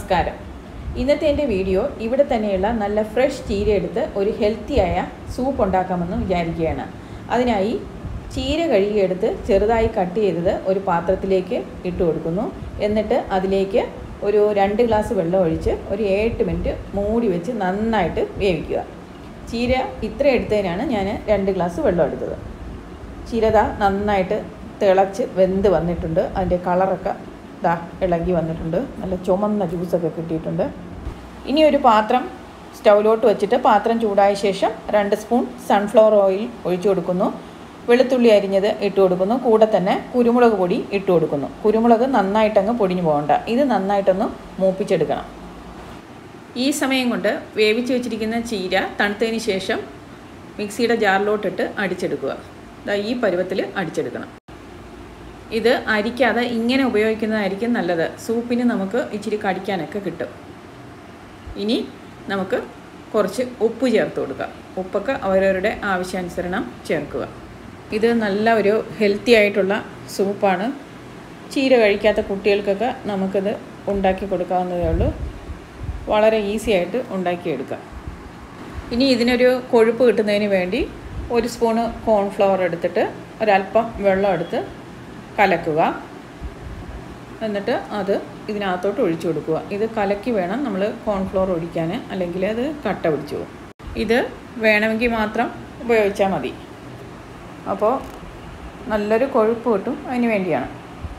നമസ്കാരം ഇന്നത്തെ എൻ്റെ വീഡിയോ ഇവിടെ തന്നെയുള്ള നല്ല ഫ്രഷ് ചീര എടുത്ത് ഒരു ഹെൽത്തിയായ സൂപ്പ് ഉണ്ടാക്കാമെന്ന് വിചാരിക്കുകയാണ് അതിനായി ചീര കഴുകിയെടുത്ത് ചെറുതായി കട്ട് ചെയ്തത് ഒരു പാത്രത്തിലേക്ക് ഇട്ട് കൊടുക്കുന്നു എന്നിട്ട് അതിലേക്ക് ഒരു രണ്ട് ഗ്ലാസ് വെള്ളം ഒഴിച്ച് ഒരു എട്ട് മിനിറ്റ് മൂടി വെച്ച് നന്നായിട്ട് വേവിക്കുക ചീര ഇത്ര എടുത്തതിനാണ് ഞാൻ രണ്ട് ഗ്ലാസ് വെള്ളം എടുത്തത് ചീരത നന്നായിട്ട് തിളച്ച് വെന്ത് വന്നിട്ടുണ്ട് അതിൻ്റെ കളറൊക്കെ ദാ ഇളകി വന്നിട്ടുണ്ട് നല്ല ചുമന്ന ജ്യൂസൊക്കെ കിട്ടിയിട്ടുണ്ട് ഇനി ഒരു പാത്രം സ്റ്റൗവിലോട്ട് വെച്ചിട്ട് പാത്രം ചൂടായ ശേഷം രണ്ട് സ്പൂൺ സൺഫ്ലവർ ഓയിൽ ഒഴിച്ചു കൊടുക്കുന്നു വെളുത്തുള്ളി അരിഞ്ഞത് ഇട്ട് കൊടുക്കുന്നു കൂടെ തന്നെ കുരുമുളക് പൊടി ഇട്ട് കൊടുക്കുന്നു കുരുമുളക് നന്നായിട്ടങ്ങ് പൊടിഞ്ഞു പോകണ്ട ഇത് നന്നായിട്ടൊന്ന് മൂപ്പിച്ചെടുക്കണം ഈ സമയം കൊണ്ട് വേവിച്ച് വെച്ചിരിക്കുന്ന ചീര തണുത്തതിന് ശേഷം മിക്സിയുടെ ജാറിലോട്ടിട്ട് അടിച്ചെടുക്കുക ദാ ഈ പരുവത്തിൽ അടിച്ചെടുക്കണം ഇത് അരിക്കാതെ ഇങ്ങനെ ഉപയോഗിക്കുന്നതായിരിക്കും നല്ലത് സൂപ്പിന് നമുക്ക് ഇച്ചിരി കടിക്കാനൊക്കെ കിട്ടും ഇനി നമുക്ക് കുറച്ച് ഉപ്പ് ചേർത്ത് കൊടുക്കുക ഉപ്പൊക്കെ അവരവരുടെ ആവശ്യാനുസരണം ചേർക്കുക ഇത് നല്ല ഒരു ഹെൽത്തി ആയിട്ടുള്ള സൂപ്പാണ് ചീര കഴിക്കാത്ത കുട്ടികൾക്കൊക്കെ നമുക്കിത് ഉണ്ടാക്കി കൊടുക്കാവുന്നതേ ഉള്ളൂ വളരെ ഈസി ആയിട്ട് ഉണ്ടാക്കിയെടുക്കാം ഇനി ഇതിനൊരു കൊഴുപ്പ് കിട്ടുന്നതിന് വേണ്ടി ഒരു സ്പൂണ് കോൺഫ്ലവർ എടുത്തിട്ട് ഒരല്പം വെള്ളം എടുത്ത് കലക്കുക എന്നിട്ട് അത് ഇതിനകത്തോട്ട് ഒഴിച്ചു കൊടുക്കുക ഇത് കലക്കി വേണം നമ്മൾ കോൺഫ്ലോർ ഒഴിക്കാൻ അല്ലെങ്കിൽ അത് കട്ട പിടിച്ചു പോകും ഇത് വേണമെങ്കിൽ മാത്രം ഉപയോഗിച്ചാൽ മതി അപ്പോൾ നല്ലൊരു കൊഴുപ്പ് കിട്ടും അതിന് വേണ്ടിയാണ്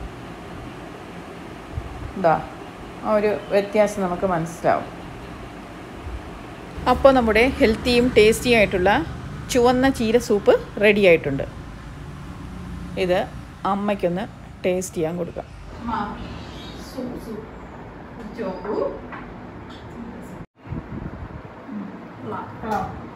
ഇതാ ആ ഒരു വ്യത്യാസം നമുക്ക് മനസ്സിലാവും അപ്പോൾ നമ്മുടെ ഹെൽത്തിയും ടേസ്റ്റിയും ആയിട്ടുള്ള ചുവന്ന ചീര സൂപ്പ് റെഡി ആയിട്ടുണ്ട് ഇത് അമ്മയ്ക്കൊന്ന് ടേസ്റ്റ് ചെയ്യാൻ കൊടുക്കാം ചോപ്പു